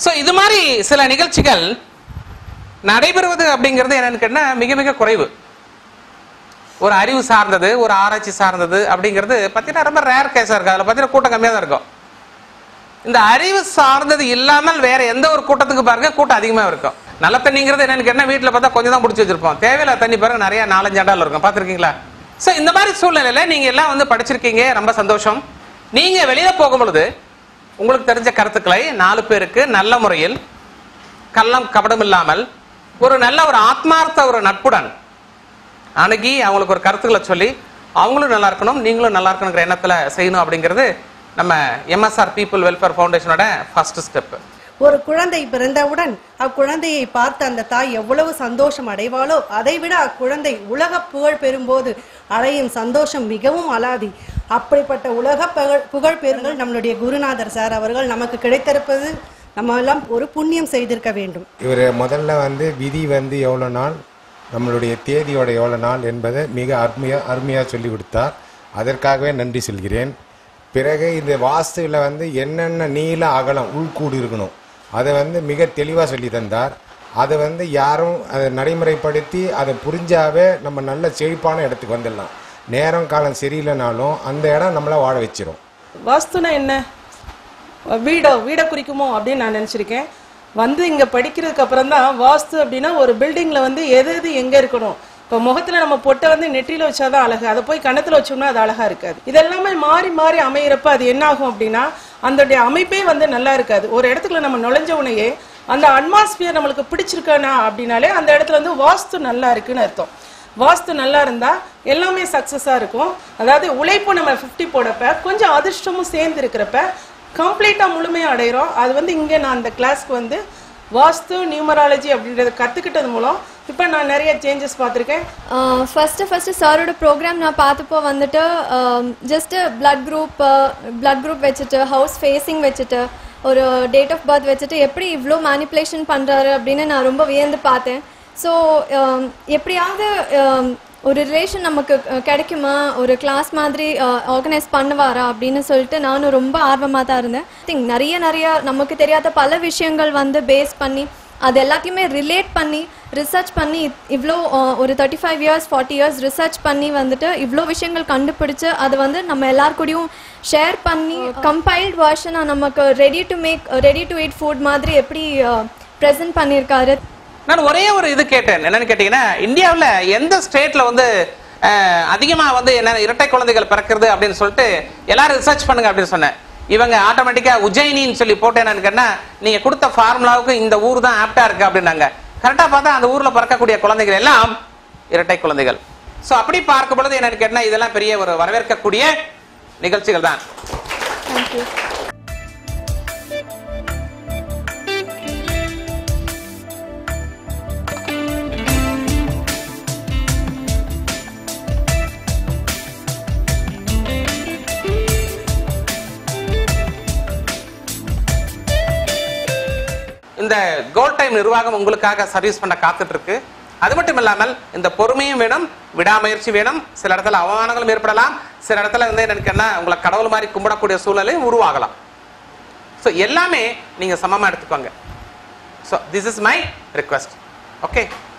so இது மாதிரி சில நிகழ்ச்சிகள் நடைபெறுவது அப்படிங்கிறது என்னன்னு கேட்டா மிக மிக குறைவு ஒரு அறிவு சார்ந்தது ஒரு ஆராய்ச்சி சார்ந்தது அப்படிங்கிறது பார்த்தீங்கன்னா ரொம்ப ரேர் கேஸாக இருக்கு அதில் பார்த்தீங்கன்னா கூட்டம் கம்மியாக தான் இருக்கும் இந்த அறிவு சார்ந்தது இல்லாமல் வேற எந்த ஒரு கூட்டத்துக்கு பாருங்க கூட்டம் அதிகமாக இருக்கும் நல்ல தண்ணிங்கிறது என்னன்னு கேட்டால் வீட்டில் பார்த்தா கொஞ்சம் தான் பிடிச்சி வச்சிருப்போம் தேவையில்ல தண்ணி பாருங்க நிறைய நாலஞ்சு அண்டால் இருக்கும் பார்த்துருக்கீங்களா ஸோ இந்த மாதிரி சூழ்நிலையில நீங்க எல்லாம் வந்து படிச்சிருக்கீங்க ரொம்ப சந்தோஷம் நீங்க வெளியில போகும் பொழுது உங்களுக்கு தெரிஞ்ச கருத்துக்களை நாலு பேருக்கு நல்ல முறையில் கள்ளம் கபடம் இல்லாமல் ஒரு நல்ல ஒரு ஆத்மார்த்த ஒரு நட்புடன் அணுகி அவங்களுக்கு ஒரு கருத்துக்களை சொல்லி அவங்களும் நல்லா இருக்கணும் நீங்களும் நல்லா இருக்கணுங்கிற எண்ணத்துல செய்யணும் அப்படிங்கிறது நம்ம எம்எஸ்ஆர் பீப்புள் வெல்ஃபேர் ஃபவுண்டேஷனோட ஃபர்ஸ்ட் ஸ்டெப் ஒரு குழந்தை பிறந்தவுடன் அக்குழந்தையை பார்த்து அந்த தாய் எவ்வளவு சந்தோஷம் அடைவாளோ அதைவிட அக்குழந்தை உலக புகழ் பெறும்போது அடையும் சந்தோஷம் மிகவும் அலாதி அப்படிப்பட்ட உலக புகழ் புகழ் பெறுங்கள் நம்மளுடைய குருநாதர் சார் அவர்கள் நமக்கு கிடைத்திருப்பது நம்ம எல்லாம் ஒரு புண்ணியம் செய்திருக்க வேண்டும் இவர் முதல்ல வந்து விதி வந்து எவ்வளோ நாள் நம்மளுடைய தேதியோட எவ்வளோ நாள் என்பதை மிக அருமையாக அருமையாக சொல்லி கொடுத்தார் அதற்காகவே நன்றி சொல்கிறேன் பிறகு இந்த வாஸ்துவில் வந்து என்னென்ன நீள அகலம் உள்கூடு இருக்கணும் அதை வந்து மிக தெளிவாக சொல்லி தந்தார் அதை வந்து யாரும் அதை நடைமுறைப்படுத்தி அதை புரிஞ்சாவே நம்ம நல்ல செழிப்பான இடத்துக்கு வந்துடலாம் நேரம் காலம் சரியில்லைனாலும் அந்த இடம் நம்மளை வாழ வச்சிரும் வாஸ்துனா என்ன வீடோ வீடை குறிக்குமோ அப்படின்னு நான் நினச்சிருக்கேன் வந்து இங்கே படிக்கிறதுக்கு அப்புறம் தான் வாஸ்து அப்படின்னா ஒரு பில்டிங்கில் வந்து எது எது எங்கே இருக்கணும் இப்போ முகத்தில் நம்ம பொட்டை வந்து நெற்றியில் வச்சாதான் அழகு அதை போய் கணத்தில் வச்சோம்னா அது அழகா இருக்காது இதெல்லாமே மாறி மாறி அமையிறப்ப அது என்ன ஆகும் அப்படின்னா அதோடைய அமைப்பே வந்து நல்லா இருக்காது ஒரு இடத்துக்குள்ள நம்ம நுழைஞ்ச உடனேயே அந்த அட்மாஸ்பியர் நம்மளுக்கு பிடிச்சிருக்கானா அப்படின்னாலே அந்த இடத்துல வந்து வாஸ்து நல்லா இருக்குன்னு அர்த்தம் வாஸ்து நல்லா இருந்தா எல்லாமே சக்சஸா இருக்கும் அதாவது உழைப்பு நம்ம 50 போடப்ப கொஞ்சம் அதிர்ஷ்டமும் சேர்ந்து இருக்கிறப்ப கம்ப்ளீட்டா முழுமையா அடைகிறோம் அது வந்து இங்க நான் அந்த கிளாஸ்க்கு வந்து வாஸ்து நியூமராலஜி அப்படின்றத கத்துக்கிட்டது மூலம் இப்போ நான் நிறைய சேஞ்சஸ் பார்த்துருக்கேன் ஃபஸ்ட்டு ஃபஸ்ட்டு சாரோட ப்ரோக்ராம் நான் பார்த்தப்போ வந்துட்டு just blood group blood group வச்சுட்டு ஹவுஸ் ஃபேஸிங் வச்சுட்டு ஒரு டேட் ஆஃப் பர்த் வச்சுட்டு எப்படி இவ்வளோ மேனிப்புலேஷன் பண்ணுறாரு அப்படின்னு நான் ரொம்ப வியந்து பார்த்தேன் ஸோ எப்படியாவது um, ஒரு ரிலேஷன் நமக்கு அஹ், கிடைக்குமா ஒரு கிளாஸ் மாதிரி ஆர்கனைஸ் பண்ணுவாரா அப்படின்னு சொல்லிட்டு நானும் ரொம்ப ஆர்வமாக தான் இருந்தேன் திங்க் நிறைய நிறைய நமக்கு தெரியாத பல விஷயங்கள் வந்து பேஸ் பண்ணி அது எல்லாத்தையுமே ரிலேட் பண்ணி ரிசர்ச் பண்ணி இவ்வளோ அஹ், ஒரு thirty five years forty years research பண்ணி வந்துட்டு இவ்வளோ விஷயங்கள் கண்டுபிடிச்சு அது வந்து நம்ம எல்லார் கூடயும் ஷேர் பண்ணி கம்பைல்ட் வேர்ஷனாக நமக்கு ready to make ready to eat food மாதிரி எப்படி ப்ரெசென்ட் பண்ணியிருக்காரு நான் ஒரே ஒரு இது கேட்டேன் என்னன்னு கேட்டீங்கன்னா இந்தியாவுல எந்த ஸ்டேட்ல வந்து அஹ், அதிகமா வந்து என்ன இரட்டை குழந்தைகள் பிறக்கிறது அப்படின்னு சொல்லிட்டு எல்லாரும் ரிசர்ச் பண்ணுங்க அப்படின்னு சொன்னேன் இவங்க ஆட்டோமேட்டிக்கா உஜ்ஜயினின்னு சொல்லி போட்டு என்னன்னு கேட்டா நீங்க கொடுத்த ஃபார்முலாவுக்கு இந்த ஊர் தான் ஆப்டா இருக்கு அப்படின்னாங்க கரெக்டா பார்த்தா அந்த ஊர்ல பிறக்கக்கூடிய குழந்தைகள் எல்லாம் இரட்டை குழந்தைகள் சோ அப்படி பார்க்கும் பொழுது என்னன்னு கேட்டா இதெல்லாம் பெரிய ஒரு வரவேற்கக்கூடிய நிகழ்ச்சிகள் தான் தேங்க்யூ இந்த கோல்ட் டைம் நிர்வாகம் உங்களுக்காக சர்வீஸ் பண்ண காத்துட்டு இருக்கு அது மட்டும் இல்லாமல் இந்த பொறுமையும் வேணும் விடாமுயற்சி வேணும் சில இடத்துல அவமானங்களும் ஏற்படலாம் சில இடத்துல வந்து என்னன்னா உங்களை கடவுள் மாதிரி கும்பிடக்கூடிய சூழ்நிலையும் உருவாகலாம் ஸோ எல்லாமே நீங்க சமமா எடுத்துக்கோங்க so this is my request okay